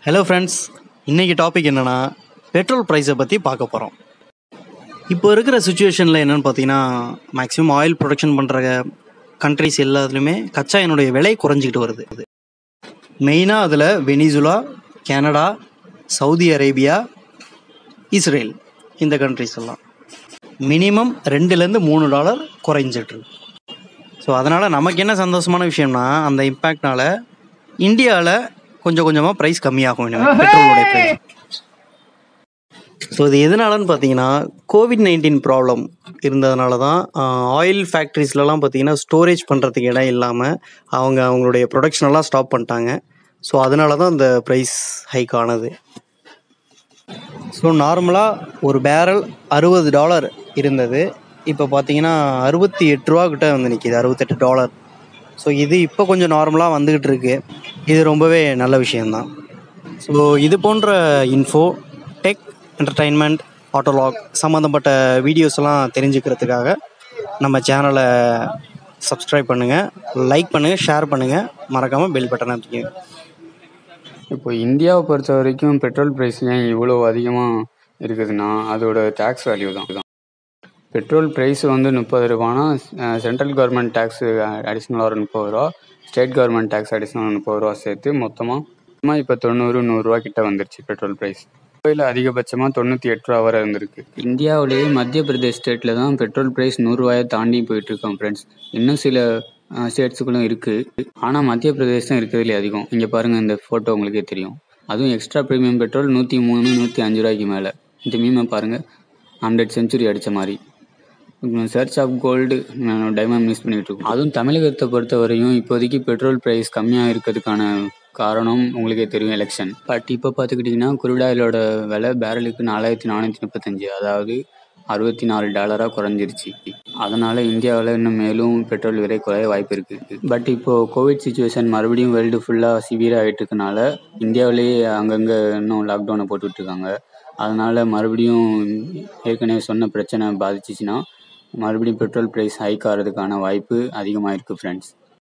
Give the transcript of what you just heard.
hello friends இன்றைக்கி topic என்னென்னா petrol ப்ரைஸை பற்றி பார்க்க போகிறோம் இப்போ இருக்கிற சுச்சுவேஷனில் என்னென்னு பார்த்தீங்கன்னா மேக்ஸிமம் ஆயில் ப்ரொடக்ஷன் பண்ணுற கண்ட்ரிஸ் எல்லாத்துலேயுமே கச்சா எண்ணெயுடைய விலை குறைஞ்சிக்கிட்டு வருது மெயினாக அதில் Venezuela Canada Saudi Arabia Israel இந்த கண்ட்ரிஸ் எல்லாம் மினிமம் ரெண்டுலேருந்து மூணு டாலர் குறைஞ்சிட்டு இருக்கு ஸோ அதனால் நமக்கு என்ன சந்தோஷமான விஷயம்னா அந்த இம்பேக்ட்னால இந்தியாவில் கொஞ்சம் கொஞ்சமாக ப்ரைஸ் கம்மியாகும் இனிமேல் பெட்ரோலுடைய ப்ரைஸ் ஸோ இது எதனாலன்னு பார்த்தீங்கன்னா கோவிட் நைன்டீன் ப்ராப்ளம் இருந்ததுனால தான் ஆயில் ஃபேக்ட்ரிஸ்லலாம் பார்த்தீங்கன்னா ஸ்டோரேஜ் பண்ணுறதுக்கு இடம் இல்லாமல் அவங்க அவங்களுடைய ப்ரொடக்ஷன் எல்லாம் ஸ்டாப் பண்ணிட்டாங்க ஸோ அதனால தான் இந்த ப்ரைஸ் ஹைக் ஆனது ஸோ நார்மலாக ஒரு பேரல் அறுபது டாலர் இருந்தது இப்போ பார்த்தீங்கன்னா அறுபத்தி எட்டு ரூபா கிட்ட வந்து நிற்கிது அறுபத்தெட்டு டாலர் ஸோ இது இப்போ கொஞ்சம் நார்மலாக வந்துக்கிட்டு இருக்கு இது ரொம்பவே நல்ல விஷயந்தான் ஸோ இது போன்ற இன்ஃபோ டெக் என்டர்டைன்மெண்ட் ஆட்டோலாக் சம்மந்தப்பட்ட வீடியோஸ் எல்லாம் தெரிஞ்சுக்கிறதுக்காக நம்ம சேனலை சப்ஸ்கிரைப் பண்ணுங்கள் லைக் பண்ணுங்கள் ஷேர் பண்ணுங்கள் மறக்காமல் பெல் பட்டனை அமைக்கிங்க இப்போ இந்தியாவை பொறுத்த வரைக்கும் பெட்ரோல் ப்ரைஸ் ஏன் இவ்வளோ அதிகமாக இருக்குதுன்னா அதோட டேக்ஸ் வேல்யூ தான் பெட்ரோல் ப்ரைஸ் வந்து முப்பது ரூபானா சென்ட்ரல் கவர்மெண்ட் டேக்ஸ் அடிஷ்னலாக ஒரு முப்பது ரூபா ஸ்டேட் கவர்மெண்ட் டேக்ஸ் அடிஷ்னல் முப்பது ரூபா சேர்த்து மொத்தமாக இப்போ தொண்ணூறு நூறுரூவா கிட்ட வந்துருச்சு பெட்ரோல் ப்ரைஸ் கோயில் அதிகபட்சமாக தொண்ணூற்றி எட்டு ரூபா வரை இருந்திருக்கு இந்தியாவிலேயே மத்திய பிரதேஷ் ஸ்டேட்டில் தான் பெட்ரோல் ப்ரைஸ் நூறுரூவாயை தாண்டி போயிட்டுருக்கோம் ஃப்ரெண்ட்ஸ் இன்னும் சில ஸ்டேட்ஸுக்குள்ளும் இருக்குது ஆனால் மத்திய பிரதேஷ் தான் இருக்கிறதுலே அதிகம் இங்கே பாருங்கள் இந்த ஃபோட்டோ உங்களுக்கே தெரியும் அதுவும் எக்ஸ்ட்ரா ப்ரீமியம் பெட்ரோல் நூற்றி மூணு நூற்றி அஞ்சு ரூபாய்க்கு மேலே இந்த மீமை பாருங்கள் ஹண்ட்ரட் செஞ்சுரி அடித்த மாதிரி search of gold diamond miss பண்ணிகிட்டு இருக்கோம் அதுவும் தமிழகத்தை பொறுத்த வரையும் இப்போதைக்கு பெட்ரோல் ப்ரைஸ் கம்மியாக இருக்கிறதுக்கான காரணம் உங்களுக்கே தெரியும் எலெக்ஷன் பட் இப்போ பார்த்துக்கிட்டிங்கன்னா குருடாயிலோட விலை பேரலுக்கு நாலாயிரத்தி நானூற்றி முப்பத்தஞ்சு அதாவது அறுபத்தி நாலு டாலராக குறைஞ்சிருச்சு அதனால் இந்தியாவில் இன்னும் மேலும் பெட்ரோல் விலை குறைய வாய்ப்பு இருக்குது பட் இப்போது கோவிட் சுச்சுவேஷன் மறுபடியும் வேர்ல்டு ஃபுல்லாக சிவியராக ஆகிட்டு இருக்கனால இந்தியாவிலேயே அங்கங்கே இன்னும் லாக்டவுனை போட்டுட்ருக்காங்க அதனால் மறுபடியும் ஏற்கனவே சொன்ன பிரச்சனை பாதிச்சிச்சின்னா மறுபடியும் பெட்ரோல் ப்ரைஸ் ஹைக் ஆகிறதுக்கான வாய்ப்பு அதிகமாக இருக்குது ஃப்ரெண்ட்ஸ்